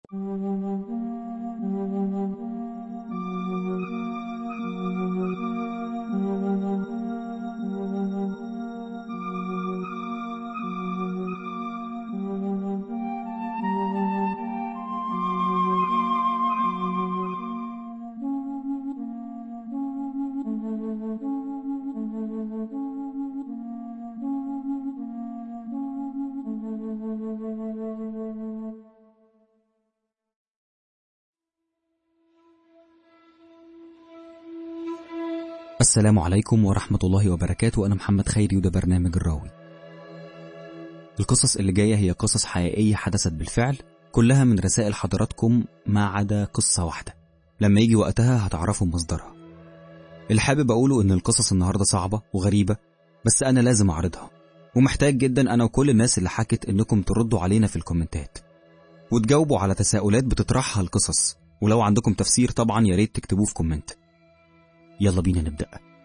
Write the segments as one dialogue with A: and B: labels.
A: السلام عليكم ورحمة الله وبركاته أنا محمد خيري وده برنامج الراوي القصص اللي جاية هي قصص حقيقية حدثت بالفعل كلها من رسائل حضراتكم ما عدا قصة واحدة لما يجي وقتها هتعرفوا مصدرها اللي حابب أقوله إن القصص النهاردة صعبة وغريبة بس أنا لازم أعرضها ومحتاج جدا أنا وكل الناس اللي حكت إنكم تردوا علينا في الكومنتات وتجاوبوا على تساؤلات بتطرحها القصص ولو عندكم تفسير طبعا يا ريت تكتبوه في كومنت يلا بينا نبدأ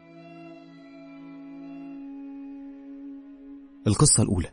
A: القصة الأولى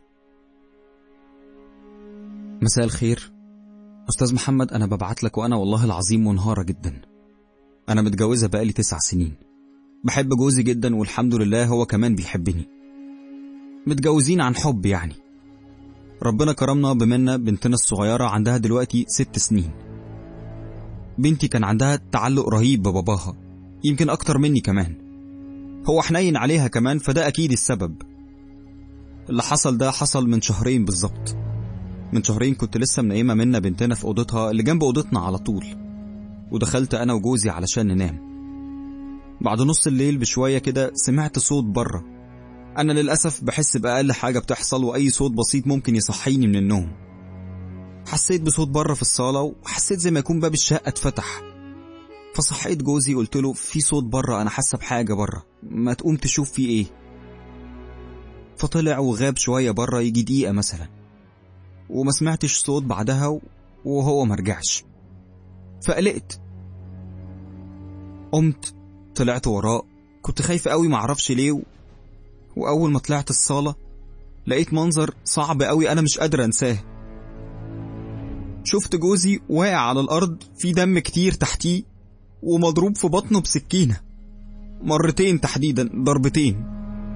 A: مساء الخير أستاذ محمد أنا ببعت لك وأنا والله العظيم منهارة جدا أنا متجوزة بقالي تسع سنين بحب جوزي جدا والحمد لله هو كمان بيحبني متجوزين عن حب يعني ربنا كرمنا بمنا بنتنا الصغيرة عندها دلوقتي ست سنين بنتي كان عندها تعلق رهيب بباباها يمكن أكتر مني كمان هو حنين عليها كمان فده أكيد السبب اللي حصل ده حصل من شهرين بالظبط من شهرين كنت لسه منيمة منا بنتنا في أوضتها اللي جنب أوضتنا على طول ودخلت أنا وجوزي علشان ننام بعد نص الليل بشوية كده سمعت صوت بره أنا للأسف بحس بأقل حاجة بتحصل وأي صوت بسيط ممكن يصحيني من النوم حسيت بصوت بره في الصالة وحسيت زي ما يكون باب الشقة اتفتح فصحيت جوزي قلت له في صوت بره انا حاسه بحاجه بره ما تقوم تشوف في ايه فطلع وغاب شويه بره يجي دقيقه مثلا وما سمعتش صوت بعدها وهو مرجعش فقلقت قمت طلعت وراه كنت خايفة قوي معرفش ليه و... وأول ما طلعت الصالة لقيت منظر صعب قوي أنا مش قادر أنساه شفت جوزي واقع على الأرض في دم كتير تحتيه ومضروب في بطنه بسكينة مرتين تحديدا ضربتين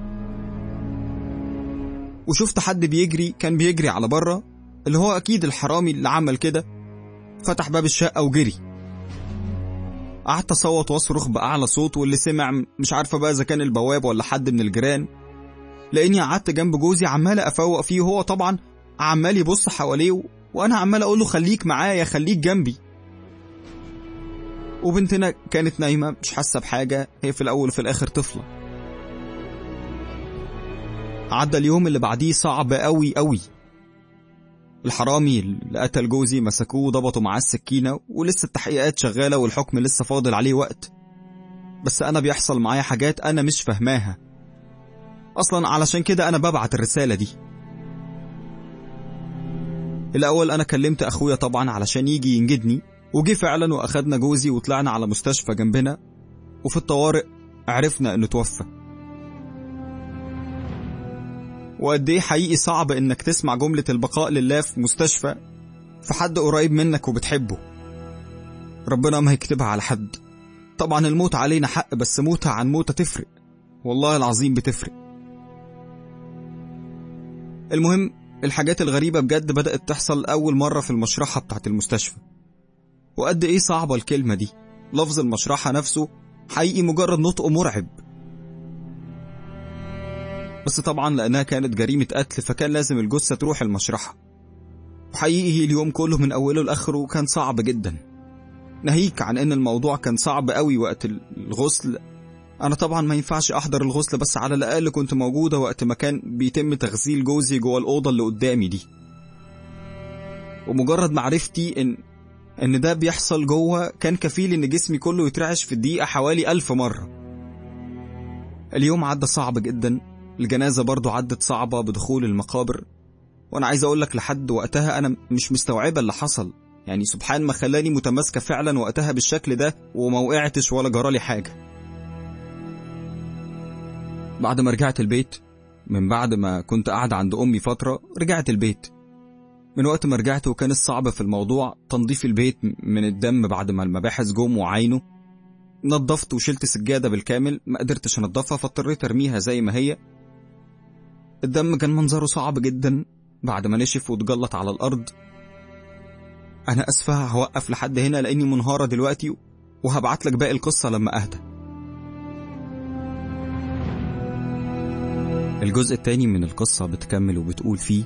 A: وشفت حد بيجري كان بيجري على بره اللي هو أكيد الحرامي اللي عمل كده فتح باب الشقة وجري قعدت أصوت وأصرخ بأعلى صوت واللي سمع مش عارفة بقى إذا كان البواب ولا حد من الجيران لأني قعدت جنب جوزي عمال أفوق فيه وهو طبعا عمال يبص حواليه وأنا عمال أقول له خليك معايا خليك جنبي وبنتنا كانت نايمة مش حاسة بحاجة هي في الأول وفي الآخر طفلة عدى اليوم اللي بعديه صعب قوي قوي الحرامي اللي قتل جوزي مسكوه وضبطوا معاه السكينة ولسه التحقيقات شغالة والحكم لسه فاضل عليه وقت بس أنا بيحصل معايا حاجات أنا مش فاهماها أصلا علشان كده أنا ببعت الرسالة دي الأول أنا كلمت أخويا طبعا علشان يجي ينجدني وجي فعلا واخدنا جوزي وطلعنا على مستشفى جنبنا وفي الطوارئ عرفنا انه توفى وقد ايه حقيقي صعب انك تسمع جملة البقاء لله في مستشفى في حد قريب منك وبتحبه ربنا ما هيكتبها على حد طبعا الموت علينا حق بس موتة عن موتة تفرق والله العظيم بتفرق المهم الحاجات الغريبة بجد بدأت تحصل أول مرة في المشرحة بتاعت المستشفى وقد ايه صعبة الكلمة دي لفظ المشرحة نفسه حقيقي مجرد نطقه مرعب بس طبعا لأنها كانت جريمة قتل فكان لازم الجثة تروح المشرحة وحقيقي اليوم كله من أوله لآخره كان صعب جدا ناهيك عن إن الموضوع كان صعب قوي وقت الغسل أنا طبعا ما ينفعش أحضر الغسل بس على الأقل كنت موجودة وقت ما كان بيتم تغسيل جوزي جوه الأوضة اللي قدامي دي ومجرد معرفتي إن إن ده بيحصل جوه كان كفيل إن جسمي كله يترعش في الدقيقة حوالي ألف مرة اليوم عدى صعب جدا الجنازة برضو عدت صعبة بدخول المقابر وأنا عايز أقولك لحد وقتها أنا مش مستوعبة اللي حصل يعني سبحان ما خلاني متماسكة فعلا وقتها بالشكل ده وما وقعتش ولا جرالي حاجة بعد ما رجعت البيت من بعد ما كنت قاعدة عند أمي فترة رجعت البيت من وقت ما رجعت وكان الصعب في الموضوع تنظيف البيت من الدم بعد ما المباحث جم وعينه نظفت وشلت سجادة بالكامل ما قدرتش انضفها فاضطريت ارميها زي ما هي الدم كان منظره صعب جدا بعد ما نشف واتجلط على الأرض أنا أسفة هوقف لحد هنا لأني منهارة دلوقتي وهبعت لك باقي القصة لما أهدى الجزء التاني من القصة بتكمل وبتقول فيه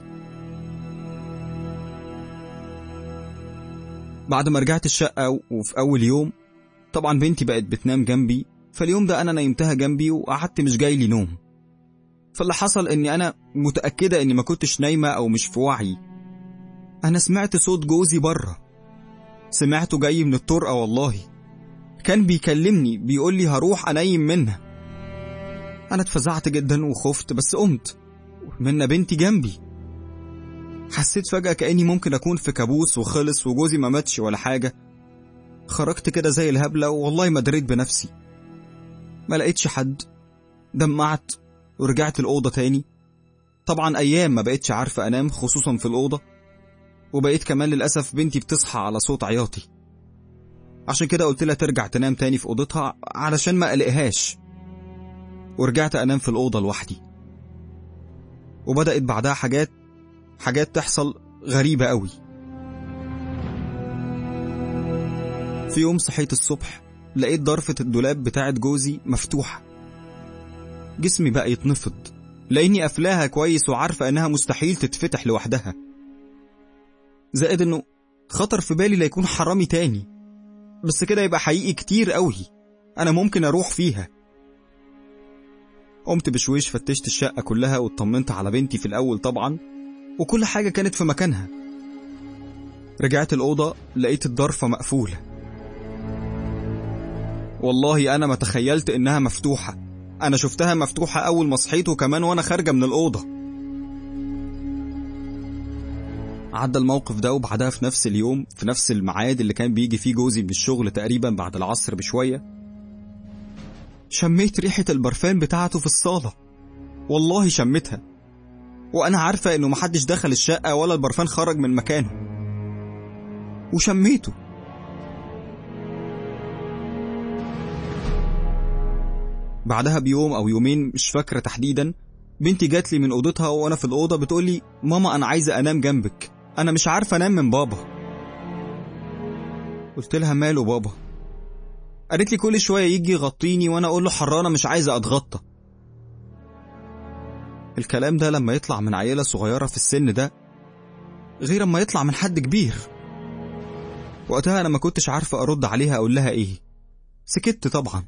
A: بعد ما رجعت الشقة وفي أول يوم طبعا بنتي بقت بتنام جنبي فاليوم ده أنا نيمتها جنبي وقعدت مش جاي لي نوم فاللي حصل إني أنا متأكدة إني ما كنتش نايمة أو مش في وعي أنا سمعت صوت جوزي بره سمعته جاي من الطرقة والله كان بيكلمني بيقول لي هروح أنيم منها أنا اتفزعت جدا وخفت بس قمت منا بنتي جنبي حسيت فجأة كأني ممكن أكون في كابوس وخلص وجوزي ما ماتش ولا حاجة خرجت كده زي الهبلة والله ما دريت بنفسي ما لقيتش حد دمعت ورجعت الأوضة تاني طبعا أيام ما بقيتش عارفة أنام خصوصا في الأوضة وبقيت كمان للأسف بنتي بتصحى على صوت عياطي عشان كده قلت لها ترجع تنام تاني في أوضتها علشان ما أقلقهاش ورجعت أنام في الأوضة لوحدي وبدأت بعدها حاجات حاجات تحصل غريبة قوي في يوم صحيت الصبح لقيت ضرفة الدولاب بتاعت جوزي مفتوحة جسمي بقى يتنفض لأني قافلاها كويس وعارفة إنها مستحيل تتفتح لوحدها زائد إنه خطر في بالي لا يكون حرامي تاني بس كده يبقى حقيقي كتير قوي أنا ممكن أروح فيها قمت بشويش فتشت الشقة كلها واطمنت على بنتي في الأول طبعا وكل حاجة كانت في مكانها رجعت الأوضة لقيت الضرفة مقفولة والله أنا ما تخيلت إنها مفتوحة أنا شفتها مفتوحة أول ما صحيت وكمان وأنا خارجة من الأوضة عدى الموقف ده وبعدها في نفس اليوم في نفس الميعاد اللي كان بيجي فيه جوزي من الشغل تقريبا بعد العصر بشوية شميت ريحة البرفان بتاعته في الصالة والله شمتها وأنا عارفة إنه محدش دخل الشقة ولا البرفان خرج من مكانه وشميته بعدها بيوم أو يومين مش فاكرة تحديدا بنتي جات لي من أوضتها وأنا في الأوضة بتقولي ماما أنا عايزة أنام جنبك أنا مش عارفة أنام من بابا قلت لها ماله بابا قالت لي كل شوية يجي يغطيني وأنا أقول له حرانة مش عايزة أتغطى الكلام ده لما يطلع من عيلة صغيرة في السن ده غير اما يطلع من حد كبير وقتها أنا ما كنتش عارفة أرد عليها أقول لها إيه سكت طبعا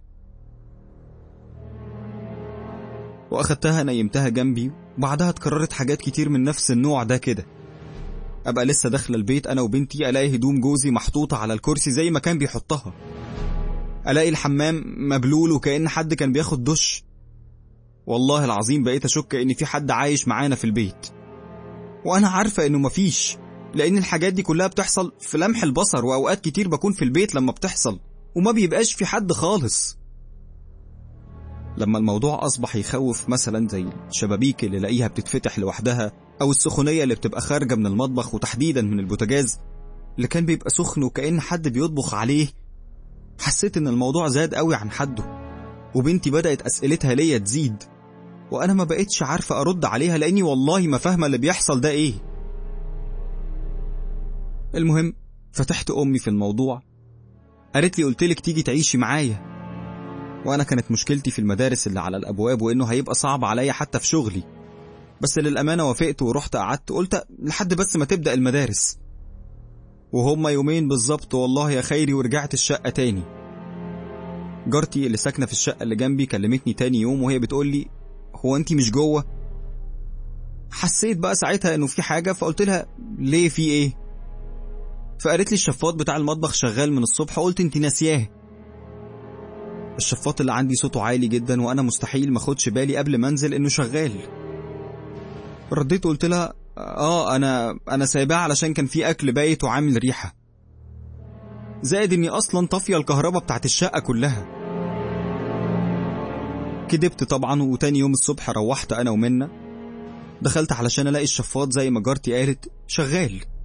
A: وأخدتها نيمتها جنبي وبعدها اتكررت حاجات كتير من نفس النوع ده كده أبقى لسه داخلة البيت أنا وبنتي ألاقي هدوم جوزي محطوطة على الكرسي زي ما كان بيحطها ألاقي الحمام مبلول وكأن حد كان بياخد دش والله العظيم بقيت أشك إن في حد عايش معانا في البيت وأنا عارفة إنه مفيش لأن الحاجات دي كلها بتحصل في لمح البصر وأوقات كتير بكون في البيت لما بتحصل وما بيبقاش في حد خالص لما الموضوع أصبح يخوف مثلا زي الشبابيك اللي لاقيها بتتفتح لوحدها أو السخونية اللي بتبقى خارجة من المطبخ وتحديدا من البوتاجاز اللي كان بيبقى سخن وكأن حد بيطبخ عليه حسيت إن الموضوع زاد قوي عن حده وبنتي بدأت أسئلتها ليا تزيد وأنا ما بقتش عارفة أرد عليها لأني والله ما فاهمة اللي بيحصل ده إيه المهم فتحت أمي في الموضوع قالت لي قلتلك تيجي تعيشي معايا وأنا كانت مشكلتي في المدارس اللي على الأبواب وإنه هيبقى صعب عليا حتى في شغلي بس للأمانة وافقت ورحت قعدت قلت لحد بس ما تبدأ المدارس وهما يومين بالظبط والله يا خيري ورجعت الشقة تاني جارتي اللي ساكنة في الشقة اللي جنبي كلمتني تاني يوم وهي بتقول لي هو انتي مش جوه حسيت بقى ساعتها انه في حاجة فقلت لها ليه في ايه فقالت لي الشفاط بتاع المطبخ شغال من الصبح قلت انتي ناسياه الشفاط اللي عندي صوته عالي جدا وانا مستحيل ما اخدش بالي قبل ما انزل انه شغال رديت قلت لها اه انا انا سايباه علشان كان في اكل بايت وعامل ريحه زائد اني اصلا طافيه الكهرباء بتاعت الشقه كلها كدبت طبعا وتاني يوم الصبح روحت انا ومنة دخلت علشان الاقي الشفاط زي ما جارتي قالت شغال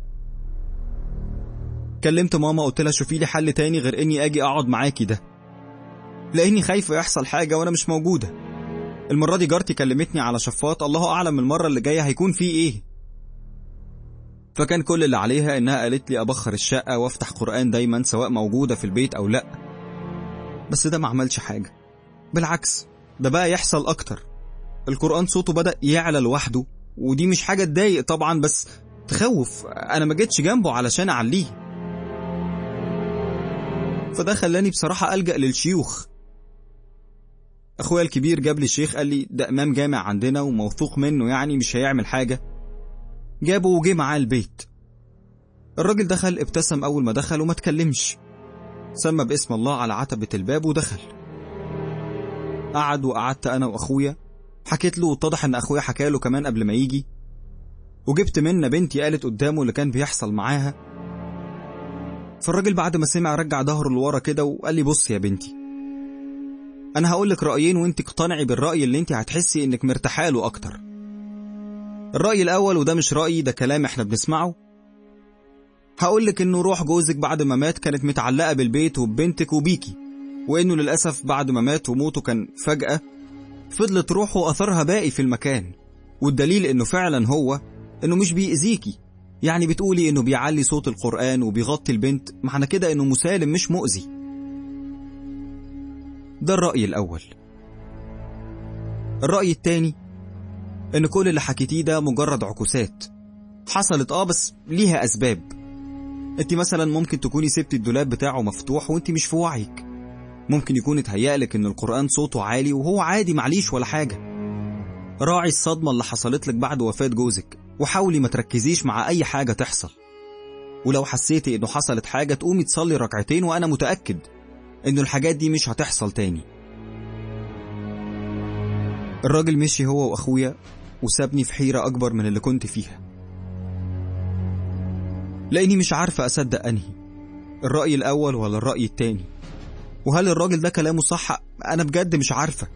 A: كلمت ماما قلت لها شوفي لي حل تاني غير اني اجي اقعد معاكي ده لاني خايفه يحصل حاجه وانا مش موجوده المره دي جارتي كلمتني على شفاط الله اعلم المره اللي جايه هيكون فيه ايه فكان كل اللي عليها انها قالت لي ابخر الشقه وافتح قران دايما سواء موجوده في البيت او لا بس ده ما عملش حاجه بالعكس ده بقى يحصل اكتر القران صوته بدا يعلى لوحده ودي مش حاجه تضايق طبعا بس تخوف انا ما جيتش جنبه علشان اعليه فده خلاني بصراحه الجا للشيوخ اخويا الكبير جاب لي الشيخ قال لي ده امام جامع عندنا وموثوق منه يعني مش هيعمل حاجه جابه وجه معاه البيت الراجل دخل ابتسم اول ما دخل وما اتكلمش سمى باسم الله على عتبة الباب ودخل قعد وقعدت انا واخويا حكيت له واتضح ان اخويا حكى له كمان قبل ما يجي وجبت منا بنتي قالت قدامه اللي كان بيحصل معاها فالراجل بعد ما سمع رجع ظهره لورا كده وقال لي بص يا بنتي انا هقول لك رايين وانت اقتنعي بالراي اللي انت هتحسي انك مرتاحه له اكتر الراي الاول وده مش رايي ده كلام احنا بنسمعه هقول لك انه روح جوزك بعد ما مات كانت متعلقه بالبيت وببنتك وبيكي وانه للاسف بعد ما مات وموته كان فجاه فضلت روحه اثرها باقي في المكان والدليل انه فعلا هو انه مش بيأذيكي يعني بتقولي انه بيعلي صوت القرآن وبيغطي البنت معنى كده انه مسالم مش مؤذي ده الرأي الأول الرأي التاني ان كل اللي حكيتيه ده مجرد عكوسات حصلت اه بس ليها اسباب انت مثلا ممكن تكوني سبتي الدولاب بتاعه مفتوح وانت مش في وعيك ممكن يكون اتهيألك ان القرآن صوته عالي وهو عادي معليش ولا حاجة راعي الصدمة اللي حصلت لك بعد وفاة جوزك وحاولي ما تركزيش مع أي حاجة تحصل ولو حسيتي إنه حصلت حاجة تقومي تصلي ركعتين وأنا متأكد إنه الحاجات دي مش هتحصل تاني الراجل مشي هو وأخويا وسابني في حيرة أكبر من اللي كنت فيها لأني مش عارفة أصدق أنهي الرأي الأول ولا الرأي التاني وهل الراجل ده كلامه صح أنا بجد مش عارفة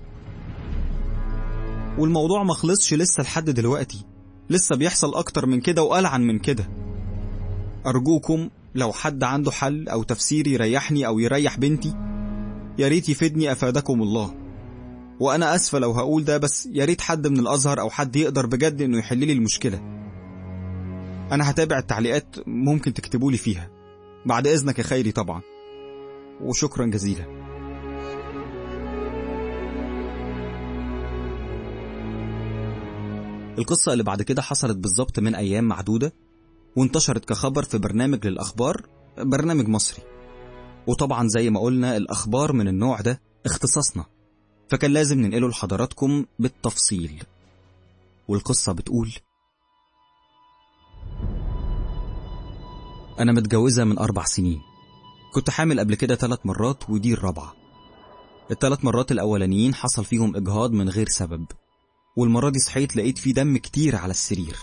A: والموضوع ما خلصش لسه لحد دلوقتي لسه بيحصل أكتر من كده وألعن من كده أرجوكم لو حد عنده حل أو تفسير يريحني أو يريح بنتي يا ريت يفيدني أفادكم الله وأنا أسفة لو هقول ده بس يا ريت حد من الأزهر أو حد يقدر بجد إنه يحل لي المشكلة أنا هتابع التعليقات ممكن تكتبولي فيها بعد إذنك يا خيري طبعا وشكرا جزيلا القصة اللي بعد كده حصلت بالظبط من أيام معدودة وانتشرت كخبر في برنامج للأخبار برنامج مصري وطبعا زي ما قلنا الأخبار من النوع ده اختصاصنا فكان لازم ننقله لحضراتكم بالتفصيل والقصة بتقول أنا متجوزة من أربع سنين كنت حامل قبل كده ثلاث مرات ودي الرابعة الثلاث مرات الأولانيين حصل فيهم إجهاض من غير سبب والمرة دي صحيت لقيت فيه دم كتير على السرير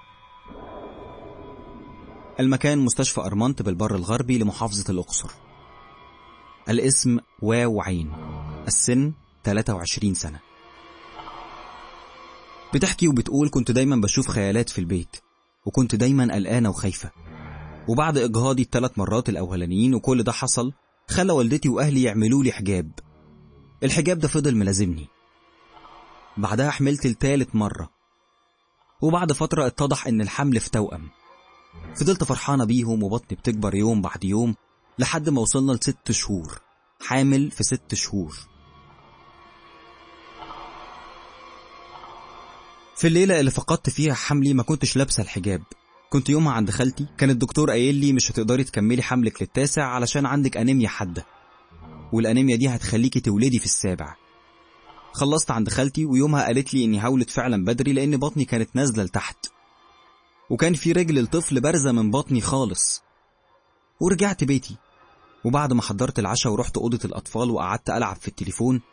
A: المكان مستشفى أرمنت بالبر الغربي لمحافظة الأقصر الاسم واو عين السن 23 سنة بتحكي وبتقول كنت دايما بشوف خيالات في البيت وكنت دايما قلقانة وخايفة وبعد إجهاضي الثلاث مرات الأولانيين وكل ده حصل خلى والدتي وأهلي يعملوا لي حجاب الحجاب ده فضل ملازمني بعدها حملت لتالت مرة وبعد فترة اتضح إن الحمل في توأم فضلت فرحانة بيهم وبطني بتكبر يوم بعد يوم لحد ما وصلنا لست شهور حامل في ست شهور في الليلة اللي فقدت فيها حملي ما كنتش لابسة الحجاب كنت يومها عند خالتي كان الدكتور قايل لي مش هتقدري تكملي حملك للتاسع علشان عندك أنيميا حادة والأنيميا دي هتخليكي تولدي في السابع خلصت عند خالتي ويومها قالت لي اني هولد فعلا بدري لان بطني كانت نازله لتحت وكان في رجل الطفل بارزه من بطني خالص ورجعت بيتي وبعد ما حضرت العشاء ورحت اوضه الاطفال وقعدت العب في التليفون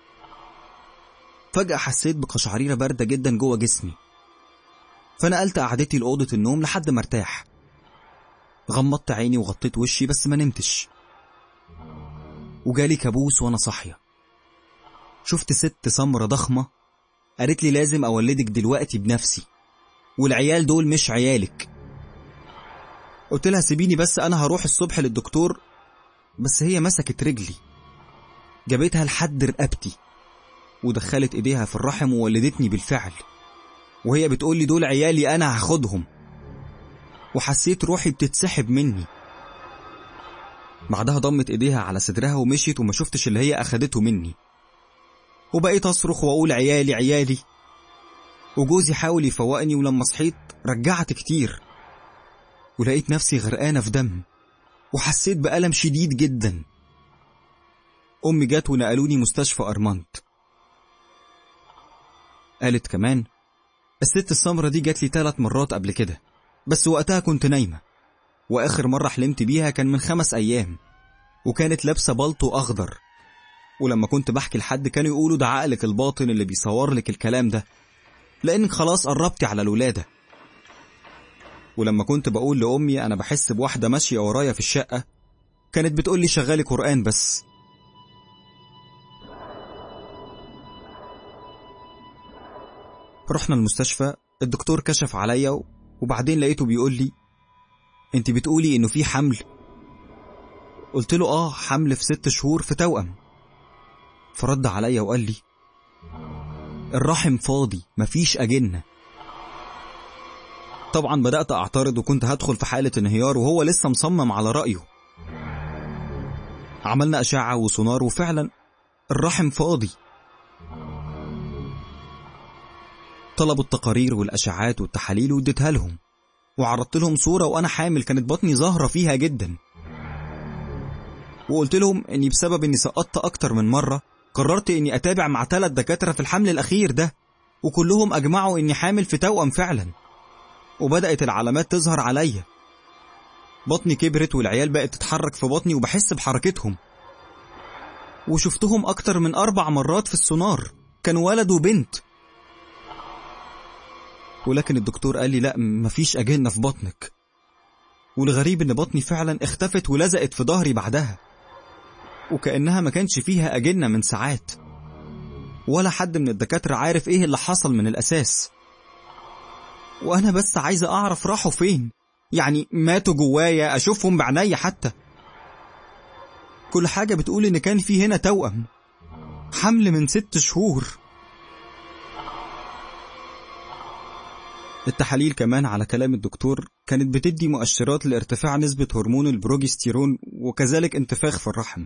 A: فجاه حسيت بقشعريره بارده جدا جوه جسمي فنقلت قعدتي لاوضه النوم لحد ما ارتاح غمضت عيني وغطيت وشي بس ما نمتش وجالي كابوس وانا صاحيه شفت ست سمرة ضخمة قالت لي لازم أولدك دلوقتي بنفسي والعيال دول مش عيالك قلت لها سيبيني بس أنا هروح الصبح للدكتور بس هي مسكت رجلي جابتها لحد رقبتي ودخلت ايديها في الرحم وولدتني بالفعل وهي بتقول لي دول عيالي انا هاخدهم وحسيت روحي بتتسحب مني بعدها ضمت ايديها على صدرها ومشيت وما شفتش اللي هي اخدته مني وبقيت اصرخ واقول عيالي عيالي وجوزي حاول يفوقني ولما صحيت رجعت كتير ولقيت نفسي غرقانة في دم وحسيت بألم شديد جدا أمي جت ونقلوني مستشفى أرمنت قالت كمان الست السمرة دي جات لي ثلاث مرات قبل كده بس وقتها كنت نايمة وآخر مرة حلمت بيها كان من خمس أيام وكانت لابسة بلطو أخضر ولما كنت بحكي لحد كانوا يقولوا ده عقلك الباطن اللي بيصور لك الكلام ده لأنك خلاص قربتي على الولادة ولما كنت بقول لأمي أنا بحس بواحدة ماشية ورايا في الشقة كانت بتقول لي شغالي قرآن بس رحنا المستشفى الدكتور كشف عليا وبعدين لقيته بيقول لي انت بتقولي انه في حمل قلت له اه حمل في ست شهور في توأم فرد عليا وقال لي الرحم فاضي مفيش أجنة طبعا بدأت أعترض وكنت هدخل في حالة انهيار وهو لسه مصمم على رأيه عملنا أشعة وسونار وفعلا الرحم فاضي طلبوا التقارير والأشعات والتحاليل واديتها لهم وعرضت لهم صورة وأنا حامل كانت بطني ظاهرة فيها جدا وقلت لهم إني بسبب إني سقطت أكتر من مرة قررت إني أتابع مع ثلاث دكاترة في الحمل الأخير ده وكلهم أجمعوا إني حامل في توأم فعلا وبدأت العلامات تظهر عليا بطني كبرت والعيال بقت تتحرك في بطني وبحس بحركتهم وشفتهم أكتر من أربع مرات في السونار كان ولد وبنت ولكن الدكتور قال لي لا مفيش أجنة في بطنك والغريب إن بطني فعلا اختفت ولزقت في ظهري بعدها وكأنها ما كانش فيها أجنة من ساعات ولا حد من الدكاترة عارف إيه اللي حصل من الأساس وأنا بس عايزة أعرف راحوا فين يعني ماتوا جوايا أشوفهم بعناية حتى كل حاجة بتقول إن كان في هنا توأم حمل من ست شهور التحاليل كمان على كلام الدكتور كانت بتدي مؤشرات لارتفاع نسبة هرمون البروجستيرون وكذلك انتفاخ في الرحم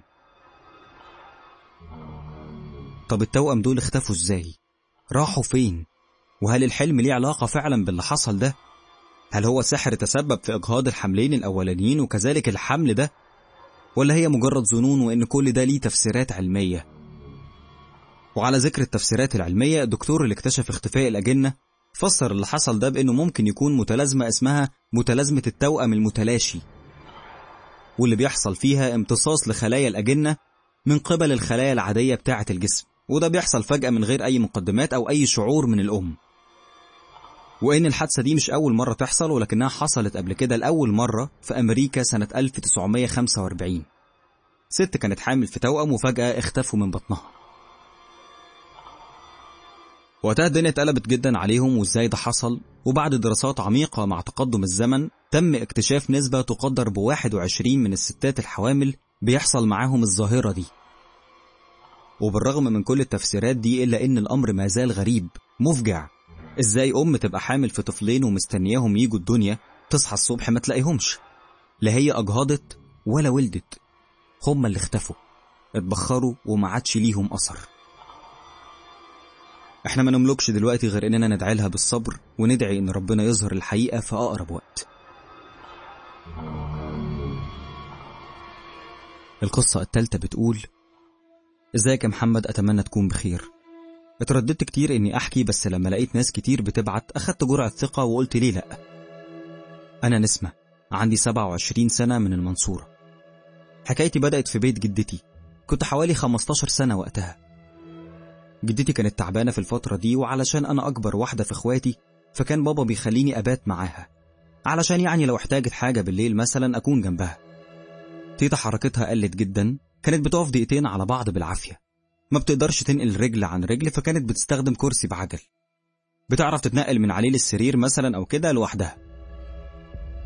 A: طب التوأم دول اختفوا ازاي؟ راحوا فين؟ وهل الحلم ليه علاقة فعلا باللي حصل ده؟ هل هو سحر تسبب في إجهاض الحملين الأولانيين وكذلك الحمل ده؟ ولا هي مجرد ظنون وإن كل ده ليه تفسيرات علمية؟ وعلى ذكر التفسيرات العلمية الدكتور اللي اكتشف اختفاء الأجنة فسر اللي حصل ده بأنه ممكن يكون متلازمة اسمها متلازمة التوأم المتلاشي واللي بيحصل فيها امتصاص لخلايا الأجنة من قبل الخلايا العادية بتاعة الجسم وده بيحصل فجأة من غير أي مقدمات أو أي شعور من الأم وإن الحادثة دي مش أول مرة تحصل ولكنها حصلت قبل كده لأول مرة في أمريكا سنة 1945 ست كانت حامل في توأم وفجأة اختفوا من بطنها وقتها الدنيا اتقلبت جدا عليهم وازاي ده حصل وبعد دراسات عميقة مع تقدم الزمن تم اكتشاف نسبة تقدر ب 21 من الستات الحوامل بيحصل معاهم الظاهرة دي وبالرغم من كل التفسيرات دي إلا إن الأمر ما زال غريب مفجع إزاي أم تبقى حامل في طفلين ومستنياهم يجوا الدنيا تصحى الصبح ما تلاقيهمش لا هي أجهضت ولا ولدت هما اللي اختفوا اتبخروا وما عادش ليهم أثر احنا ما نملكش دلوقتي غير اننا ندعي لها بالصبر وندعي ان ربنا يظهر الحقيقة في اقرب وقت القصة التالتة بتقول ازيك يا محمد اتمنى تكون بخير اترددت كتير اني احكي بس لما لقيت ناس كتير بتبعت اخدت جرعة ثقة وقلت ليه لا انا نسمة عندي 27 سنة من المنصورة حكايتي بدأت في بيت جدتي كنت حوالي 15 سنة وقتها جدتي كانت تعبانة في الفترة دي وعلشان أنا أكبر واحدة في إخواتي فكان بابا بيخليني أبات معاها علشان يعني لو احتاجت حاجة بالليل مثلا أكون جنبها تيتا حركتها قلت جدا كانت بتقف دقيقتين على بعض بالعافية ما بتقدرش تنقل رجل عن رجل فكانت بتستخدم كرسي بعجل بتعرف تتنقل من عليه للسرير مثلا أو كده لوحدها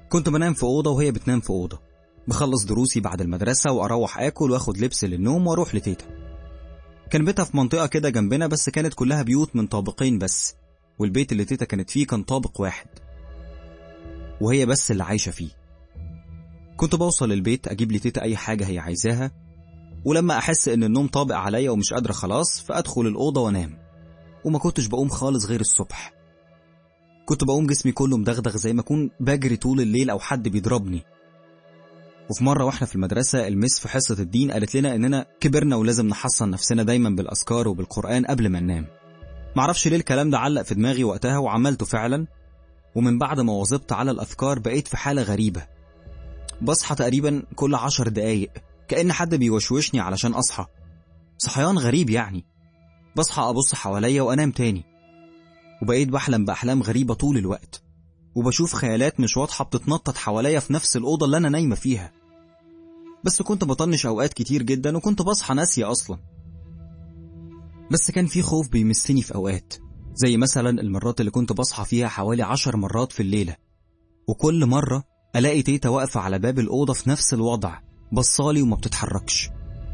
A: كنت بنام في أوضة وهي بتنام في أوضة بخلص دروسي بعد المدرسة وأروح آكل وآخد لبس للنوم وأروح لتيتا كان بيتها في منطقة كده جنبنا بس كانت كلها بيوت من طابقين بس والبيت اللي تيتا كانت فيه كان طابق واحد وهي بس اللي عايشة فيه كنت بوصل البيت أجيب لتيتا أي حاجة هي عايزاها ولما أحس إن النوم طابق عليا ومش قادرة خلاص فأدخل الأوضة وأنام وما كنتش بقوم خالص غير الصبح كنت بقوم جسمي كله مدغدغ زي ما أكون بجري طول الليل أو حد بيضربني وفي مرة واحنا في المدرسة المس في حصة الدين قالت لنا إننا كبرنا ولازم نحصن نفسنا دايما بالأذكار وبالقرآن قبل ما ننام معرفش ليه الكلام ده علق في دماغي وقتها وعملته فعلا ومن بعد ما واظبت على الأذكار بقيت في حالة غريبة بصحى تقريبا كل عشر دقايق كأن حد بيوشوشني علشان أصحى صحيان غريب يعني بصحى أبص حواليا وأنام تاني وبقيت بحلم بأحلام غريبة طول الوقت وبشوف خيالات مش واضحة بتتنطط حواليا في نفس الأوضة اللي أنا نايمة فيها بس كنت بطنش أوقات كتير جدا وكنت بصحى ناسية أصلا بس كان في خوف بيمسني في أوقات زي مثلا المرات اللي كنت بصحى فيها حوالي عشر مرات في الليلة وكل مرة ألاقي تيتا واقفة على باب الأوضة في نفس الوضع بصالي وما بتتحركش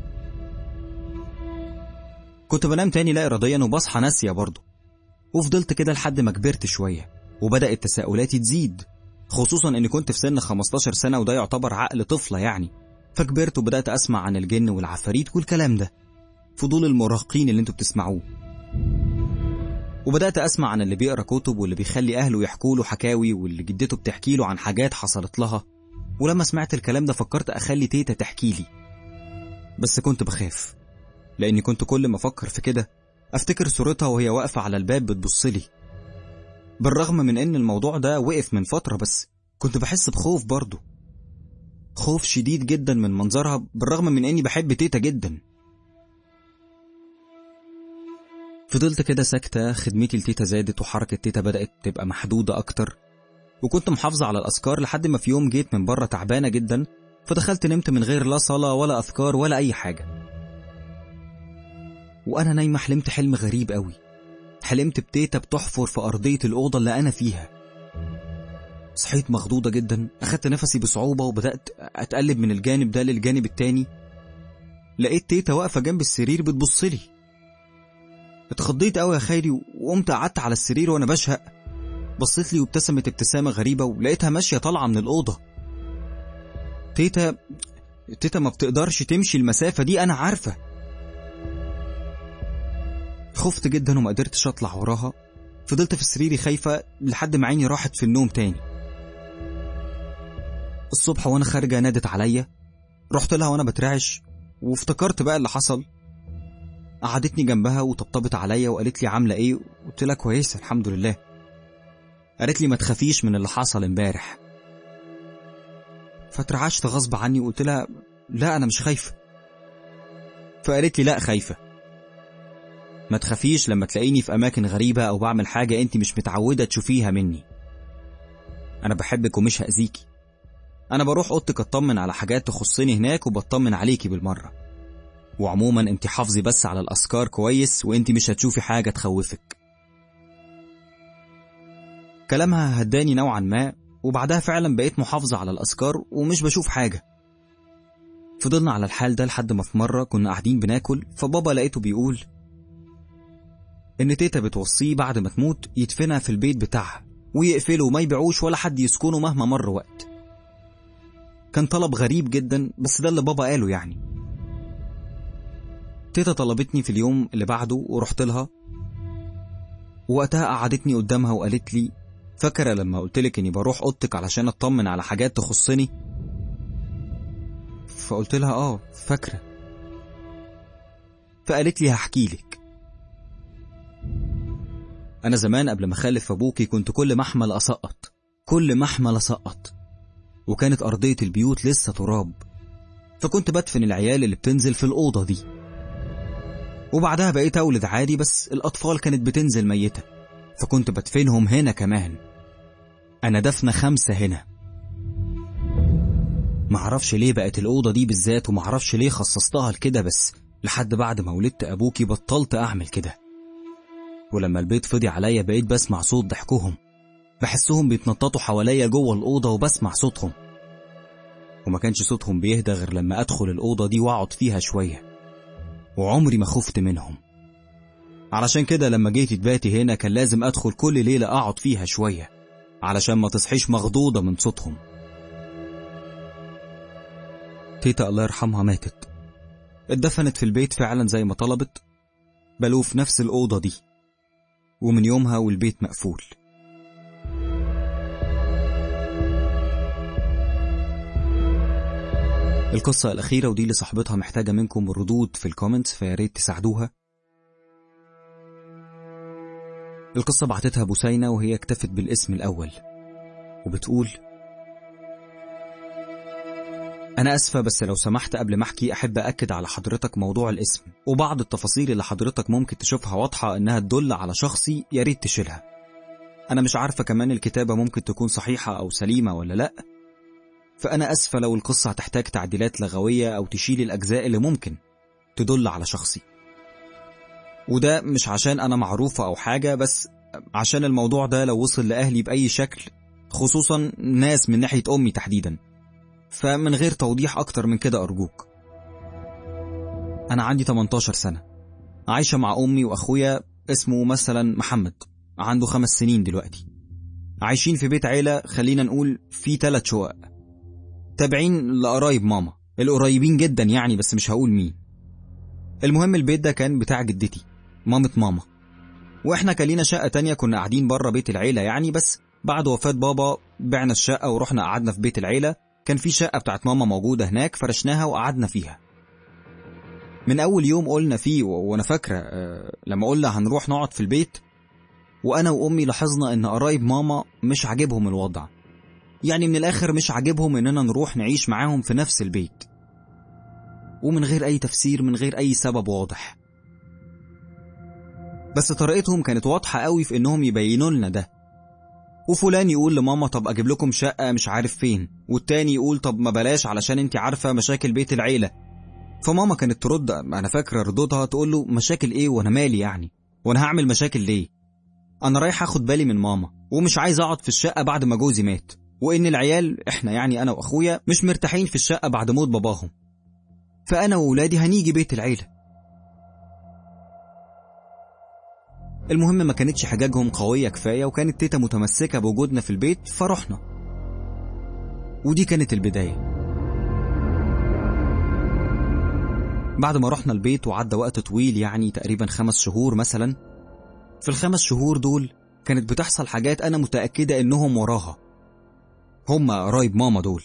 A: كنت بنام تاني لا إراديا وبصحى ناسية برضه وفضلت كده لحد ما كبرت شوية وبدأت تساؤلاتي تزيد خصوصا إني كنت في سن 15 سنة وده يعتبر عقل طفلة يعني فكبرت وبدأت أسمع عن الجن والعفاريت والكلام ده فضول المراهقين اللي انتوا بتسمعوه وبدأت أسمع عن اللي بيقرأ كتب واللي بيخلي أهله يحكوا له حكاوي واللي جدته بتحكي له عن حاجات حصلت لها ولما سمعت الكلام ده فكرت أخلي تيتا تحكي لي بس كنت بخاف لأني كنت كل ما أفكر في كده أفتكر صورتها وهي واقفة على الباب بتبصلي بالرغم من إن الموضوع ده وقف من فترة بس كنت بحس بخوف برضه خوف شديد جدا من منظرها بالرغم من إني بحب تيتا جدا فضلت كده ساكتة خدمتي لتيتا زادت وحركة تيتا بدأت تبقى محدودة أكتر وكنت محافظة على الأذكار لحد ما في يوم جيت من بره تعبانة جدا فدخلت نمت من غير لا صلاة ولا أذكار ولا أي حاجة وأنا نايمة حلمت حلم غريب قوي حلمت بتيتا بتحفر في أرضية الأوضة اللي أنا فيها صحيت مخضوضة جدا أخدت نفسي بصعوبة وبدأت أتقلب من الجانب ده للجانب التاني لقيت تيتا واقفة جنب السرير بتبصلي اتخضيت قوي يا خيري وقمت قعدت على السرير وانا بشهق بصيت لي وابتسمت ابتسامة غريبة ولقيتها ماشية طالعة من الأوضة تيتا تيتا ما بتقدرش تمشي المسافة دي أنا عارفة خفت جدا وما قدرتش أطلع وراها فضلت في سريري خايفة لحد ما عيني راحت في النوم تاني الصبح وانا خارجة نادت عليا رحت لها وانا بترعش وافتكرت بقى اللي حصل قعدتني جنبها وطبطبت عليا وقالت لي عامله ايه قلت لها كويسه الحمد لله قالت لي ما تخافيش من اللي حصل امبارح فترعشت غصب عني وقلت لها لا انا مش خايفه فقالت لي لا خايفه ما تخافيش لما تلاقيني في اماكن غريبه او بعمل حاجه انت مش متعوده تشوفيها مني انا بحبك ومش هاذيكي انا بروح اوضتك اطمن على حاجات تخصني هناك وبطمن عليكي بالمره وعموما انت حافظي بس على الأذكار كويس وانت مش هتشوفي حاجة تخوفك كلامها هداني نوعا ما وبعدها فعلا بقيت محافظة على الأذكار ومش بشوف حاجة فضلنا على الحال ده لحد ما في مرة كنا قاعدين بناكل فبابا لقيته بيقول إن تيتا بتوصيه بعد ما تموت يدفنها في البيت بتاعها ويقفله وما يبيعوش ولا حد يسكنه مهما مر وقت كان طلب غريب جدا بس ده اللي بابا قاله يعني تيتا طلبتني في اليوم اللي بعده ورحت لها وقتها قعدتني قدامها وقالت لي فاكرة لما قلتلك اني بروح اوضتك علشان اطمن على حاجات تخصني فقلت لها اه فاكرة فقالت لي هحكي لك انا زمان قبل ما اخلف ابوكي كنت كل ما احمل اسقط كل ما احمل اسقط وكانت ارضية البيوت لسه تراب فكنت بدفن العيال اللي بتنزل في الأوضة دي وبعدها بقيت أولد عادي بس الأطفال كانت بتنزل ميتة فكنت بدفنهم هنا كمان أنا دفنة خمسة هنا معرفش ليه بقت الأوضة دي بالذات ومعرفش ليه خصصتها لكده بس لحد بعد ما ولدت أبوكي بطلت أعمل كده ولما البيت فضي عليا بقيت بسمع صوت ضحكهم بحسهم بيتنططوا حواليا جوه الأوضة وبسمع صوتهم وما كانش صوتهم بيهدى غير لما أدخل الأوضة دي وأقعد فيها شوية وعمري ما خفت منهم علشان كده لما جيت تباتي هنا كان لازم أدخل كل ليلة أقعد فيها شوية علشان ما تصحيش مخضوضة من صوتهم تيتا الله يرحمها ماتت اتدفنت في البيت فعلا زي ما طلبت بل في نفس الأوضة دي ومن يومها والبيت مقفول القصة الأخيرة ودي اللي صاحبتها محتاجة منكم الردود في الكومنت فياريت تساعدوها القصة بعتتها بوسينة وهي اكتفت بالاسم الأول وبتقول أنا أسفة بس لو سمحت قبل ما أحكي أحب أكد على حضرتك موضوع الاسم وبعض التفاصيل اللي حضرتك ممكن تشوفها واضحة إنها تدل على شخصي يا ريت تشيلها أنا مش عارفة كمان الكتابة ممكن تكون صحيحة أو سليمة ولا لأ فأنا أسفة لو القصة هتحتاج تعديلات لغوية أو تشيل الأجزاء اللي ممكن تدل على شخصي وده مش عشان أنا معروفة أو حاجة بس عشان الموضوع ده لو وصل لأهلي بأي شكل خصوصا ناس من ناحية أمي تحديدا فمن غير توضيح أكتر من كده أرجوك أنا عندي 18 سنة عايشة مع أمي وأخويا اسمه مثلا محمد عنده خمس سنين دلوقتي عايشين في بيت عيلة خلينا نقول في ثلاث شقق تابعين لقرايب ماما القريبين جدا يعني بس مش هقول مين المهم البيت ده كان بتاع جدتي مامة ماما واحنا كان لينا شقة تانية كنا قاعدين بره بيت العيلة يعني بس بعد وفاة بابا بعنا الشقة ورحنا قعدنا في بيت العيلة كان في شقة بتاعت ماما موجودة هناك فرشناها وقعدنا فيها من أول يوم قلنا فيه وأنا فاكرة أه لما قلنا هنروح نقعد في البيت وأنا وأمي لاحظنا إن قرايب ماما مش عاجبهم الوضع يعني من الآخر مش عاجبهم إننا نروح نعيش معاهم في نفس البيت ومن غير أي تفسير من غير أي سبب واضح بس طريقتهم كانت واضحة قوي في إنهم يبينوا لنا ده وفلان يقول لماما طب أجيب لكم شقة مش عارف فين والتاني يقول طب ما بلاش علشان انت عارفة مشاكل بيت العيلة فماما كانت ترد أنا فاكرة ردودها تقول له مشاكل إيه وأنا مالي يعني وأنا هعمل مشاكل ليه أنا رايح أخد بالي من ماما ومش عايز أقعد في الشقة بعد ما جوزي مات وإن العيال إحنا يعني أنا وأخويا مش مرتاحين في الشقة بعد موت باباهم فأنا وولادي هنيجي بيت العيلة المهم ما كانتش حجاجهم قوية كفاية وكانت تيتا متمسكة بوجودنا في البيت فرحنا ودي كانت البداية بعد ما رحنا البيت وعدى وقت طويل يعني تقريبا خمس شهور مثلا في الخمس شهور دول كانت بتحصل حاجات أنا متأكدة إنهم وراها هما قرايب ماما دول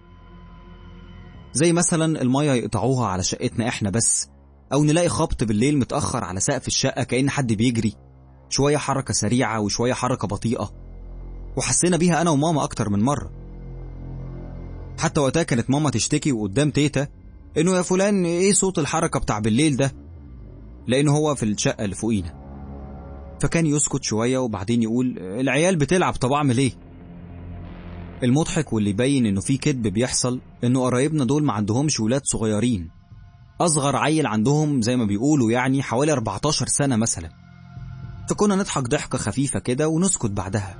A: زي مثلا المية يقطعوها على شقتنا احنا بس أو نلاقي خبط بالليل متأخر على سقف الشقة كأن حد بيجري شوية حركة سريعة وشوية حركة بطيئة وحسينا بيها أنا وماما أكتر من مرة حتى وقتها كانت ماما تشتكي وقدام تيتا إنه يا فلان إيه صوت الحركة بتاع بالليل ده لأنه هو في الشقة اللي فوقينا فكان يسكت شوية وبعدين يقول العيال بتلعب طب أعمل إيه المضحك واللي يبين إنه في كذب بيحصل إنه قرايبنا دول ما عندهمش ولاد صغيرين أصغر عيل عندهم زي ما بيقولوا يعني حوالي 14 سنة مثلا فكنا نضحك ضحكة خفيفة كده ونسكت بعدها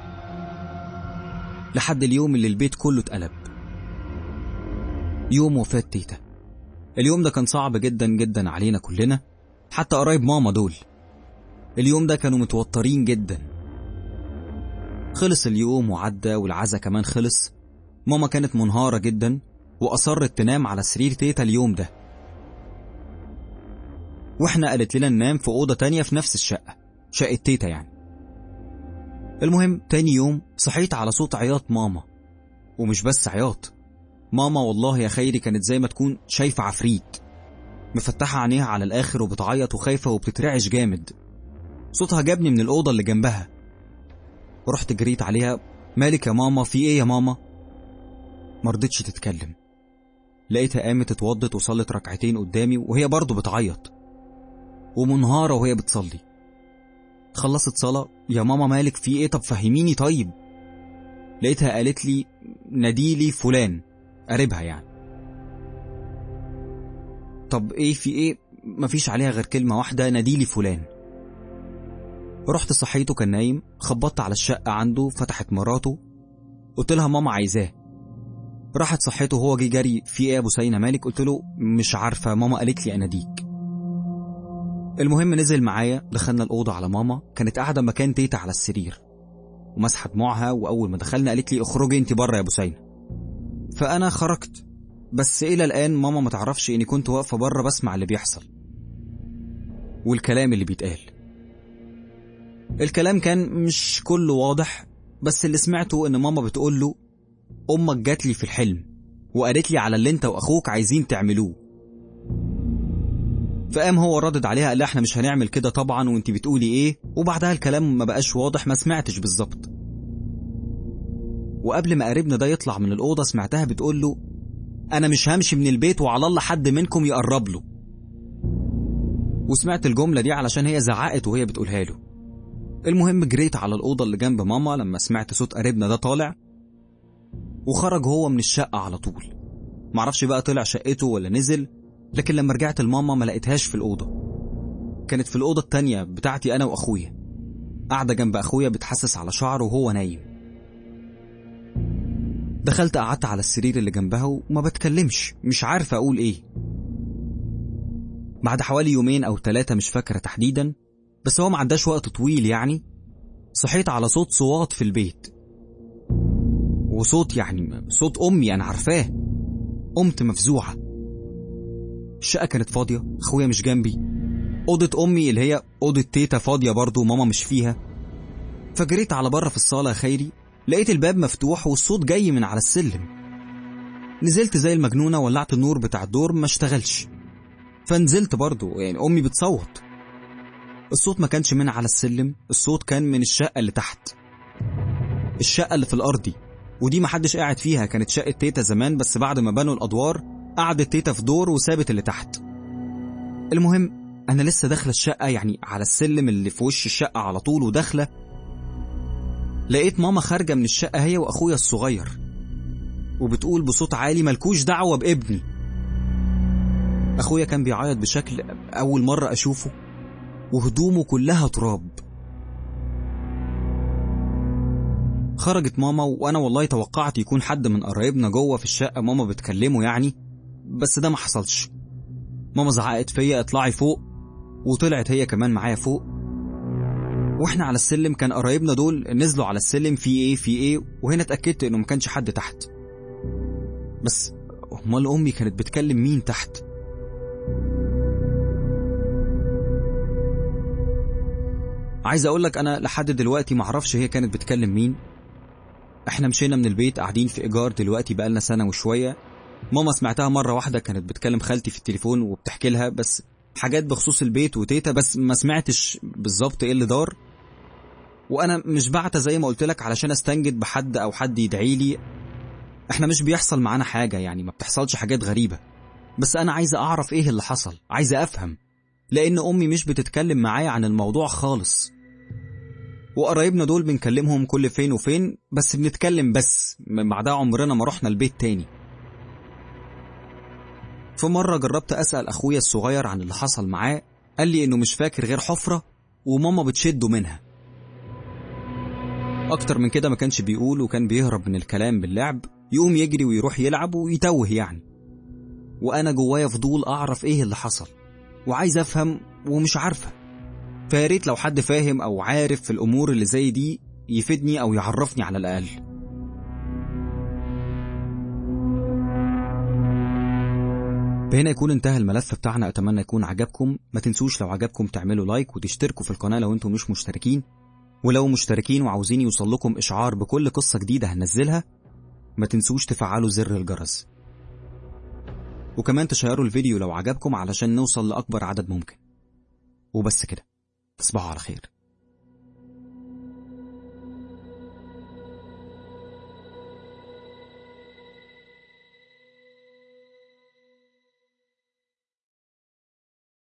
A: لحد اليوم اللي البيت كله اتقلب يوم وفاة تيتا اليوم ده كان صعب جدا جدا علينا كلنا حتى قرايب ماما دول اليوم ده كانوا متوترين جدا خلص اليوم وعدى والعزا كمان خلص ماما كانت منهارة جدا وأصرت تنام على سرير تيتا اليوم ده واحنا قالت لنا ننام في أوضة تانية في نفس الشقة شقة تيتا يعني المهم تاني يوم صحيت على صوت عياط ماما ومش بس عياط ماما والله يا خيري كانت زي ما تكون شايفة عفريت مفتحة عينيها على الآخر وبتعيط وخايفة وبتترعش جامد صوتها جابني من الأوضة اللي جنبها ورحت جريت عليها مالك يا ماما في ايه يا ماما مرضتش تتكلم لقيتها قامت اتوضت وصلت ركعتين قدامي وهي برضه بتعيط ومنهارة وهي بتصلي خلصت صلاة يا ماما مالك في ايه طب فهميني طيب لقيتها قالت لي ناديلي فلان قريبها يعني طب ايه في ايه مفيش عليها غير كلمة واحدة ناديلي فلان رحت صحيته كان نايم خبطت على الشقة عنده فتحت مراته قلت لها ماما عايزاه راحت صحيته وهو جه جري في ايه يا ابو سينا مالك قلت له مش عارفة ماما قالت لي اناديك المهم نزل معايا دخلنا الأوضة على ماما كانت قاعدة مكان تيتا على السرير ومسحت دموعها وأول ما دخلنا قالت لي اخرجي انت بره يا ابو سينا فأنا خرجت بس إلى الآن ماما ما تعرفش إني كنت واقفة بره بسمع اللي بيحصل والكلام اللي بيتقال الكلام كان مش كله واضح بس اللي سمعته إن ماما بتقول له أمك جات لي في الحلم وقالت لي على اللي أنت وأخوك عايزين تعملوه فقام هو ردد عليها قال لها احنا مش هنعمل كده طبعا وانت بتقولي ايه وبعدها الكلام ما بقاش واضح ما سمعتش بالظبط وقبل ما قريبنا ده يطلع من الأوضة سمعتها بتقول له أنا مش همشي من البيت وعلى الله حد منكم يقرب له وسمعت الجملة دي علشان هي زعقت وهي بتقولها له المهم جريت على الأوضة اللي جنب ماما لما سمعت صوت قريبنا ده طالع وخرج هو من الشقة على طول معرفش بقى طلع شقته ولا نزل لكن لما رجعت لماما ما لقيتهاش في الأوضة كانت في الأوضة التانية بتاعتي أنا وأخويا قاعدة جنب أخويا بتحسس على شعره وهو نايم دخلت قعدت على السرير اللي جنبها وما بتكلمش مش عارفة أقول إيه بعد حوالي يومين أو ثلاثة مش فاكرة تحديدا بس هو ما عداش وقت طويل يعني صحيت على صوت صوات في البيت وصوت يعني صوت أمي أنا عارفاه قمت مفزوعة الشقة كانت فاضية أخويا مش جنبي أوضة أمي اللي هي أوضة تيتا فاضية برضو وماما مش فيها فجريت على بره في الصالة يا خيري لقيت الباب مفتوح والصوت جاي من على السلم نزلت زي المجنونة ولعت النور بتاع الدور ما اشتغلش فنزلت برضو يعني أمي بتصوت الصوت ما كانش من على السلم الصوت كان من الشقة اللي تحت الشقة اللي في الأرضي ودي محدش قاعد فيها كانت شقة تيتا زمان بس بعد ما بنوا الأدوار قعدت تيتا في دور وسابت اللي تحت المهم أنا لسه داخلة الشقة يعني على السلم اللي في وش الشقة على طول وداخلة لقيت ماما خارجة من الشقة هي وأخويا الصغير وبتقول بصوت عالي ملكوش دعوة بابني أخويا كان بيعيط بشكل أول مرة أشوفه وهدومه كلها تراب خرجت ماما وأنا والله توقعت يكون حد من قرايبنا جوه في الشقة ماما بتكلمه يعني بس ده ما حصلش ماما زعقت فيا اطلعي فوق وطلعت هي كمان معايا فوق واحنا على السلم كان قرايبنا دول نزلوا على السلم في ايه في ايه وهنا اتاكدت انه ما كانش حد تحت بس امال امي كانت بتكلم مين تحت عايز اقول لك انا لحد دلوقتي معرفش هي كانت بتكلم مين احنا مشينا من البيت قاعدين في ايجار دلوقتي بقالنا سنه وشويه ماما سمعتها مره واحده كانت بتكلم خالتي في التليفون وبتحكي لها بس حاجات بخصوص البيت وتيتا بس ما سمعتش بالظبط ايه اللي دار وانا مش بعت زي ما قلت لك علشان استنجد بحد او حد يدعي لي احنا مش بيحصل معانا حاجه يعني ما بتحصلش حاجات غريبه بس انا عايزه اعرف ايه اللي حصل عايزه افهم لان امي مش بتتكلم معايا عن الموضوع خالص وقرايبنا دول بنكلمهم كل فين وفين بس بنتكلم بس من بعدها عمرنا ما رحنا البيت تاني في مرة جربت أسأل أخويا الصغير عن اللي حصل معاه قال لي إنه مش فاكر غير حفرة وماما بتشده منها أكتر من كده ما كانش بيقول وكان بيهرب من الكلام باللعب يقوم يجري ويروح يلعب ويتوه يعني وأنا جوايا فضول أعرف إيه اللي حصل وعايز أفهم ومش عارفة فياريت لو حد فاهم أو عارف في الأمور اللي زي دي يفيدني أو يعرفني على الأقل بهنا يكون انتهى الملف بتاعنا اتمنى يكون عجبكم ما تنسوش لو عجبكم تعملوا لايك وتشتركوا في القناه لو انتم مش مشتركين ولو مشتركين وعاوزين يوصل لكم اشعار بكل قصه جديده هننزلها ما تنسوش تفعلوا زر الجرس وكمان تشيروا الفيديو لو عجبكم علشان نوصل لاكبر عدد ممكن وبس كده تصبحوا على خير